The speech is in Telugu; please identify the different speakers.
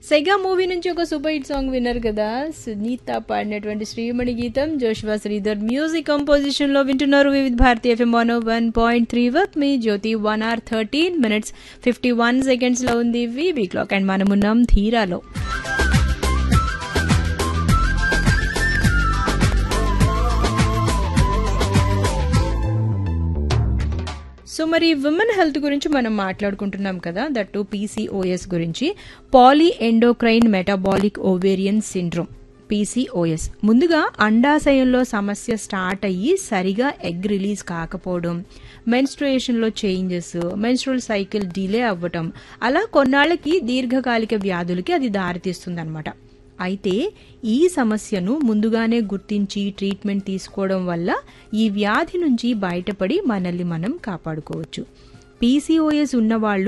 Speaker 1: సెగా మూవీ నుంచి ఒక సూపర్ హిట్ సాంగ్ విన్నారు కదా సునీత పాడినటువంటి శ్రీమణి గీతం జోష్వా శ్రీధర్ మ్యూజిక్ కంపోజిషన్ లో వింటున్నారు Vividh Bharati FM one one point three వర్క్ మీ జ్యోతి one hour thirteen minutes fifty one seconds లో ఉంది వీబీ క్లాక్ అండ్ మనమున్నాం ధీరాలో సో మరి విమెన్ హెల్త్ గురించి మనం మాట్లాడుకుంటున్నాం కదా దట్టు పీసీఓఎస్ గురించి poly endocrine metabolic ovarian syndrome PCOS ముందుగా అండాశయంలో సమస్య స్టార్ట్ అయ్యి సరిగా ఎగ్ రిలీజ్ కాకపోవడం మెన్స్ట్రుయేషన్లో చేంజెస్ మెన్స్ట్రువల్ సైకిల్ డిలే అవ్వటం అలా కొన్నాళ్ళకి దీర్ఘకాలిక వ్యాధులకి అది దారితీస్తుంది అనమాట అయితే ఈ సమస్యను ముందుగానే గుర్తించి ట్రీట్మెంట్ తీసుకోవడం వల్ల ఈ వ్యాధి నుంచి బయటపడి మనల్ని మనం కాపాడుకోవచ్చు పీసీఓఎస్ ఉన్నవాళ్ళు